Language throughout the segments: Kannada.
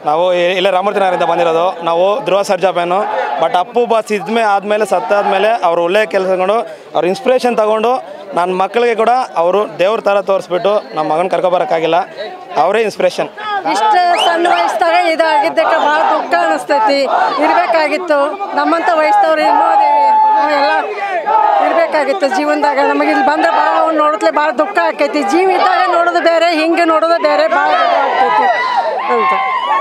ನಾವು ಇ- ಇಲ್ಲೇ ರಾಮೂರ್ತಿ ನಗರದಿಂದ ಬಂದಿರೋದು ನಾವು Dhruva Sarja fan but Appu boss ಇದ್ಮೇ ಆದಮೇಲೆ ಸತ್ತಾದ್ಮೇಲೆ ಅವರು ಒಳ್ಳೆಯ ಕೆಲಸಗಳು ಅವ್ರ ಇನ್ಸ್ಪಿರೇಷನ್ ತಗೊಂಡು ನನ್ನ ಮಕ್ಕಳಿಗೆ ಕೂಡ ಅವರು ದೇವ್ರ ಥರ ತೋರಿಸ್ಬಿಟ್ಟು ನಮ್ಮ ಮಗನ ಕರ್ಕೊಬರೋಕ್ಕಾಗಿಲ್ಲ ಅವರೇ ಇನ್ಸ್ಪಿರೇಷನ್ ಇಷ್ಟ ಸಣ್ಣ ವಯಸ್ಸಾಗ ಇದಾಗಿದ್ದಕ್ಕೆ ಭಾಳ ದುಃಖ ಅನಿಸ್ತೈತಿ ಇರಬೇಕಾಗಿತ್ತು ನಮ್ಮಂಥ ವಯಸ್ಸವ್ರು ಇನ್ನೂ ಅದೇವಿ ಎಲ್ಲ ಇರಬೇಕಾಗಿತ್ತು ಜೀವನದಾಗ ನಮಗೆ ಇಲ್ಲಿ ಬಂದ್ರೆ ಭಾಳ ಅವ್ನು ನೋಡಿದ್ಲೆ ಭಾಳ ದುಃಖ ಆಕೈತಿ ಜೀವ ಇದ್ದಾಗ ನೋಡೋದು ಬೇರೆ ಹಿಂಗೆ ನೋಡೋದು ಬೇರೆ ಭಾಳ ಆಗ್ತೈತಿ ಅಂತ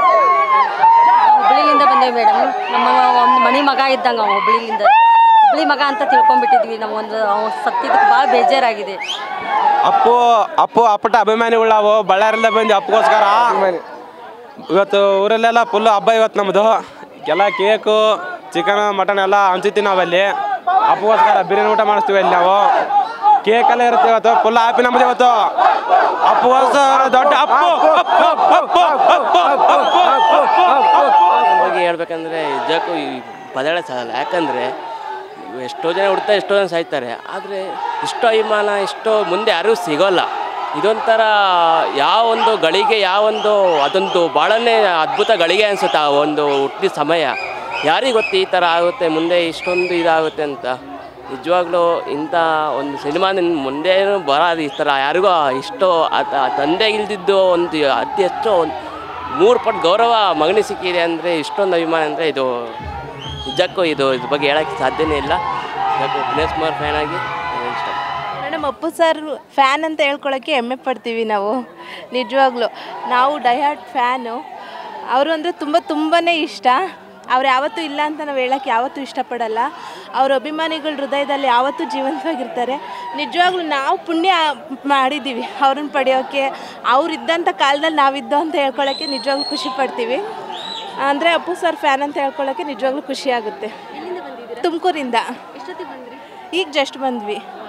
ಹುಬ್ಳಿಲಿಂದ ಬಂದೇವಿ ಮೇಡಮ್ ನಮ್ಮ ಒಂದು ಮನೆ ಮಗ ಇದ್ದಂಗೆ ಅವ ಹುಬ್ಳಿಲಿಂದ ಹುಬ್ಳಿ ಮಗ ಅಂತ ತಿಳ್ಕೊಂಡ್ಬಿಟ್ಟಿದ್ವಿ ನಾವು ಒಂದು ಅವ ಸತ್ತಿದ್ದಕ್ಕೆ ಭಾಳ ಬೇಜಾರಾಗಿದೆ ಅಪ್ಪು ಅಪ್ಪು ಅಪ್ಪಟ ಅಭಿಮಾನಿಗಳಾವು ಬಳ್ಳಾರಿಯಿಂದ ಬಂದು ಅಪ್ಪಗೋಸ್ಕರ ಇವತ್ತು ಊರಲ್ಲೆಲ್ಲ ಫುಲ್ ಹಬ್ಬ ಇವತ್ತು ನಮ್ಮದು ಎಲ್ಲ ಕೇಕು ಚಿಕನ್ ಮಟನ್ ಎಲ್ಲ ಹಂಚುತ್ತೀವಿ ನಾವಲ್ಲಿ ಅಪ್ಪಗೋಸ್ಕರ ಬಿರಿಯಾನಿ ಊಟ ಮಾಡಿಸ್ತೀವಿ ಅಲ್ಲಿ ನಾವು ಕೇಕ್ ಎಲ್ಲ ಇರುತ್ತೆ ಇವತ್ತು ಫುಲ್ ಹ್ಯಾಪಿ ನಮ್ಮದು ಇವತ್ತು ಅಪ್ಪಗೋಸ್ಕರ ದೊಡ್ಡ ಅಪ್ಪು ಅಪ್ಪು, ಅಪ್ಪು, ಅಪ್ಪು, ಅಪ್ಪು, ಅಪ್ಪು, ಅಪ್ಪು. ಬಗ್ಗೆ ಹೇಳ್ಬೇಕಂದ್ರೆ ನಿಜಕ್ಕೂ ಈ ಪದಗಳೇ ಸಾಲಲ್ಲ ಯಾಕಂದರೆ ಎಷ್ಟೋ ಜನ ಹುಡ್ತಾ ಎಷ್ಟೋ ಜನ ಸಾಯ್ತಾರೆ ಆದರೆ ಇಷ್ಟೋ ಅಭಿಮಾನ ಇಷ್ಟೋ ಮುಂದೆ ಯಾರಿಗೂ ಸಿಗೋಲ್ಲ ಇದೊಂಥರ ಯಾವೊಂದು ಗಳಿಗೆ ಯಾವೊಂದು ಅದೊಂದು ಭಾಳನೇ ಅದ್ಭುತ ಗಳಿಗೆ ಅನಿಸುತ್ತೆ ಆ ಒಂದು ಹುಟ್ಟಿದ ಸಮಯ ಯಾರಿಗೆ ಗೊತ್ತು ಈ ಥರ ಆಗುತ್ತೆ ಮುಂದೆ ಇಷ್ಟೊಂದು ಇದಾಗುತ್ತೆ ಅಂತ ನಿಜವಾಗ್ಲೂ ಇಂಥ ಒಂದು ಸಿನಿಮಾ ಮುಂದೇನು ಬರೋದು ಈ ಥರ ಯಾರಿಗೂ ಇಷ್ಟು ಆತ ತಂದೆ ಇಲ್ದಿದ್ದು ಒಂದು ಅತಿ ಹೆಚ್ಚು ಒಂದು ಮೂರು ಪಟ್ಟು ಗೌರವ ಮಗನಿಗೆ ಸಿಕ್ಕಿದೆ ಅಂದರೆ ಇಷ್ಟೊಂದು ಅಭಿಮಾನ ಅಂದರೆ ಇದು ನಿಜಕ್ಕೂ ಇದು ಇದ್ರ ಬಗ್ಗೆ ಹೇಳೋಕ್ಕೆ ಸಾಧ್ಯನೇ ಇಲ್ಲ ನಿಜಕ್ಕೂ ದಿನೇಶ್ ಕುಮಾರ್ ಫ್ಯಾನ್ ಆಗಿ ನಾನು ಇಷ್ಟ ಮೇಡಮ್ ಅಪ್ಪು ಸರ್ ಫ್ಯಾನ್ ಅಂತ ಹೇಳ್ಕೊಳಕ್ಕೆ ಹೆಮ್ಮೆ ಪಡ್ತೀವಿ ನಾವು ನಿಜವಾಗ್ಲೂ ನಾವು ಡೈಹಾರ್ಟ್ ಫ್ಯಾನು ಅವರು ಅಂದರೆ ತುಂಬ ತುಂಬಾ ಇಷ್ಟ ಅವ್ರು ಯಾವತ್ತೂ ಇಲ್ಲ ಅಂತ ನಾವು ಹೇಳೋಕ್ಕೆ ಯಾವತ್ತೂ ಇಷ್ಟಪಡಲ್ಲ ಅವ್ರ ಅಭಿಮಾನಿಗಳ ಹೃದಯದಲ್ಲಿ ಯಾವತ್ತೂ ಜೀವಂತವಾಗಿರ್ತಾರೆ ನಿಜವಾಗ್ಲೂ ನಾವು ಪುಣ್ಯ ಮಾಡಿದ್ದೀವಿ ಅವ್ರನ್ನ ಪಡೆಯೋಕ್ಕೆ ಅವ್ರಿದ್ದಂಥ ಕಾಲದಲ್ಲಿ ನಾವಿದ್ದೋ ಅಂತ ಹೇಳ್ಕೊಳ್ಳೋಕ್ಕೆ ನಿಜವಾಗ್ಲೂ ಖುಷಿ ಪಡ್ತೀವಿ ಅಂದರೆ ಅಪ್ಪು ಸರ್ ಫ್ಯಾನ್ ಅಂತ ಹೇಳ್ಕೊಳ್ಳೋಕ್ಕೆ ನಿಜವಾಗ್ಲೂ ಖುಷಿ ಆಗುತ್ತೆ ತುಮಕೂರಿಂದ ಈಗ ಜಸ್ಟ್ ಬಂದ್ವಿ